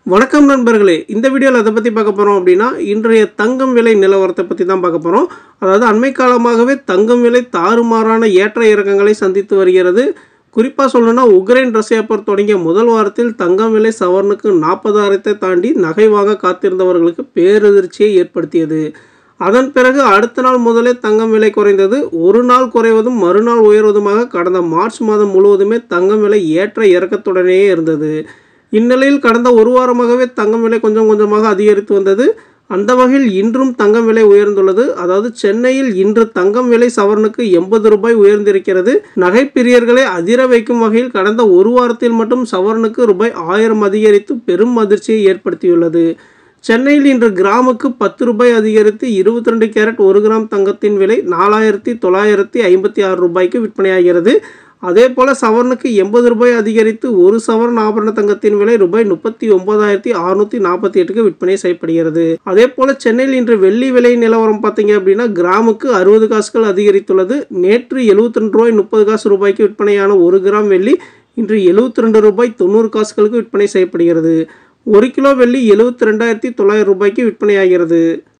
வணக்கம் நண்பர்களே இந்த வீடியோவில் அதை பற்றி பார்க்க போகிறோம் அப்படின்னா இன்றைய தங்கம் விலை நிலவரத்தை பற்றி தான் பார்க்க போகிறோம் அதாவது அண்மை காலமாகவே தங்கம் விலை தாறுமாறான ஏற்ற இறக்கங்களை சந்தித்து வருகிறது குறிப்பாக சொல்லணும்னா உக்ரைன் ரஷ்யா போர் தொடங்கிய முதல் வாரத்தில் தங்கம் விலை சவரனுக்கு நாற்பதாயிரத்தை தாண்டி நகை வாங்க காத்திருந்தவர்களுக்கு பேரதிர்ச்சியை ஏற்படுத்தியது அதன் பிறகு அடுத்த நாள் முதலே தங்கம் விலை குறைந்தது ஒரு நாள் குறைவதும் மறுநாள் உயர்வதுமாக கடந்த மார்ச் மாதம் முழுவதுமே தங்கம் விலை ஏற்ற இறக்கத்துடனேயே இருந்தது இந்நிலையில் கடந்த ஒரு வாரமாகவே தங்கம் விலை கொஞ்சம் கொஞ்சமாக அதிகரித்து வந்தது அந்த வகையில் இன்றும் தங்கம் விலை உயர்ந்துள்ளது அதாவது சென்னையில் இன்று தங்கம் விலை சவரனுக்கு எண்பது ரூபாய் உயர்ந்திருக்கிறது நகை பிரியர்களை அதிர வைக்கும் வகையில் கடந்த ஒரு வாரத்தில் மட்டும் சவரனுக்கு ரூபாய் ஆயிரம் அதிகரித்து பெரும் அதிர்ச்சியை ஏற்படுத்தியுள்ளது சென்னையில் இன்று கிராமுக்கு பத்து ரூபாய் அதிகரித்து இருபத்தி ரெண்டு கேரட் ஒரு கிராம் தங்கத்தின் விலை நாலாயிரத்தி தொள்ளாயிரத்தி ஐம்பத்தி ஆறு ரூபாய்க்கு விற்பனையாகிறது அதே போல் சவரனுக்கு எண்பது ரூபாய் அதிகரித்து ஒரு சவரன் ஆபரண தங்கத்தின் விலை ரூபாய் முப்பத்தி ஒன்பதாயிரத்தி அறுநூத்தி நாற்பத்தி எட்டுக்கு விற்பனை செய்யப்படுகிறது அதே போல் சென்னையில் இன்று வெள்ளி விலை நிலவரம் பார்த்தீங்க அப்படின்னா கிராமுக்கு அறுபது காசுகள் அதிகரித்துள்ளது நேற்று எழுபத்தி ரெண்டு ரூபாய் முப்பது காசு ரூபாய்க்கு விற்பனையான ஒரு கிராம் வெள்ளி இன்று எழுபத்தி ரெண்டு ரூபாய் தொண்ணூறு காசுகளுக்கு விற்பனை செய்யப்படுகிறது ஒரு கிலோ வெள்ளி எழுபத்தி ரெண்டாயிரத்தி தொள்ளாயிரம் ரூபாய்க்கு விற்பனையாகிறது